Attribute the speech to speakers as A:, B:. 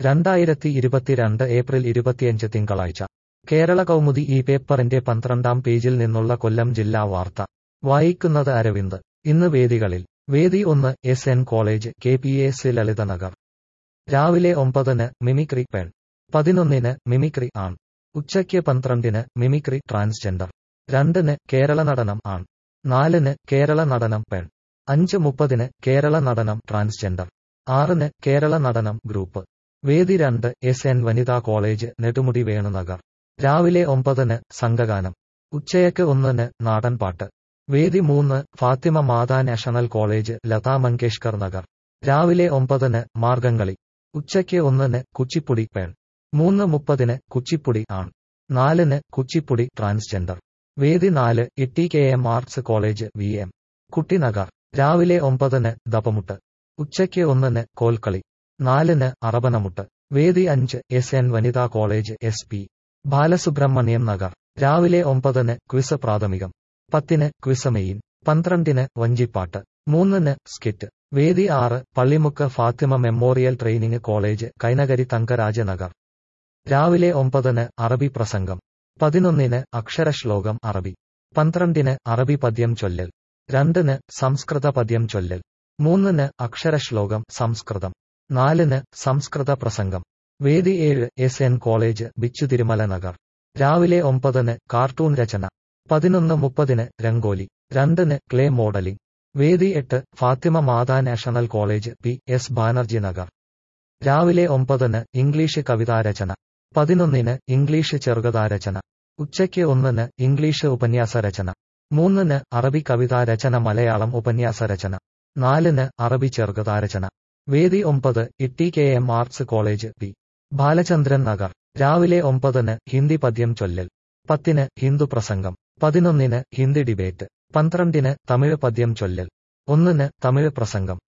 A: രണ്ടായിരത്തി ഇരുപത്തിരണ്ട് ഏപ്രിൽ ഇരുപത്തിയഞ്ച് തിങ്കളാഴ്ച കേരള കൗമുദി ഈ പേപ്പറിന്റെ പന്ത്രണ്ടാം പേജിൽ നിന്നുള്ള കൊല്ലം ജില്ലാ വാർത്ത വായിക്കുന്നത് അരവിന്ദ് ഇന്ന് വേദികളിൽ വേദി ഒന്ന് S N college K P S Lalithanagar രാവിലെ ഒമ്പതിന് മിമിക്രി പെൺ പതിനൊന്നിന് മിമിക്രി ആൺ ഉച്ചയ്ക്ക് പന്ത്രണ്ടിന് മിമിക്രി ട്രാൻസ്ജെൻഡർ രണ്ടിന് കേരള നടനം ആൺ നാലിന് കേരള നടനം പെൺ അഞ്ച് മുപ്പതിന് കേരള നടനം ട്രാൻസ്ജെൻഡർ ആറിന് കേരള നടനം ഗ്രൂപ്പ് വേദി രണ്ട് എസ് എൻ വനിതാ കോളേജ് നെടുമുടി വേണുനഗർ രാവിലെ ഒമ്പതിന് സംഘഗാനം ഉച്ചയ്ക്ക് ഒന്നിന് നാടൻപാട്ട് വേദി മൂന്ന് ഫാത്തിമ മാതാ നാഷണൽ കോളേജ് ലതാ മങ്കേഷ്കർ നഗർ രാവിലെ ഒമ്പതിന് മാർഗംകളി ഉച്ചയ്ക്ക് ഒന്നിന് കുച്ചിപ്പുടി പേൺ മൂന്ന് മുപ്പതിന് കുച്ചിപ്പുടി ആൺ നാലിന് കുച്ചിപ്പുടി ട്രാൻസ്ജെൻഡർ വേദി നാല് Itty K M arts college V M Kuttinagar രാവിലെ ഒമ്പതിന് ദപമുട്ട് ഉച്ചയ്ക്ക് ഒന്നിന് കോൽക്കളി നാലിന് അറബനമുട്ട് വേദി അഞ്ച് എസ് എൻ വനിതാ college S P Balasubrahmanyam Nagar രാവിലെ ഒമ്പതിന് ക്വിസ് പ്രാഥമികം പത്തിന് ക്വിസ് മെയിൻ പന്ത്രണ്ടിന് വഞ്ചിപ്പാട്ട് മൂന്നിന് സ്കിറ്റ് വേദി ആറ് Pallimukku Fathima memorial training college Kainakari Thankaraja Nagar രാവിലെ ഒമ്പതിന് അറബി പ്രസംഗം പതിനൊന്നിന് അക്ഷരശ്ലോകം അറബി പന്ത്രണ്ടിന് അറബി പദ്യം ചൊല്ലൽ രണ്ടിന് സംസ്കൃത പദ്യം ചൊല്ലൽ മൂന്നിന് അക്ഷരശ്ലോകം സംസ്കൃതം നാലിന് സംസ്കൃത പ്രസംഗം വേദി ഏഴ് S N college Bichu Thirumala Nagar രാവിലെ ഒമ്പതിന് കാർട്ടൂൺ രചന പതിനൊന്ന് മുപ്പതിന് രംഗോലി രണ്ടിന് ക്ലേ മോഡലിംഗ് വേദി എട്ട് Fathima Matha national college P S Banerjee Nagar രാവിലെ ഒമ്പതിന് ഇംഗ്ലീഷ് കവിതാരചന പതിനൊന്നിന് ഇംഗ്ലീഷ് ചെറുകഥാരചന ഉച്ചയ്ക്ക് ഒന്നിന് ഇംഗ്ലീഷ് ഉപന്യാസ രചന മൂന്നിന് അറബി കവിതാരചന മലയാളം ഉപന്യാസ രചന നാലിന് അറബി ചെറുകഥാരചന വേദി ഒമ്പത് Itty K M arts college P Balachandran Nagar രാവിലെ ഒമ്പതിന് ഹിന്ദി പദ്യം ചൊല്ലൽ പത്തിന് ഹിന്ദു പ്രസംഗം പതിനൊന്നിന് ഹിന്ദി ഡിബേറ്റ് പന്ത്രണ്ടിന് തമിഴ് പദ്യം ചൊല്ലൽ ഒന്നിന് തമിഴ് പ്രസംഗം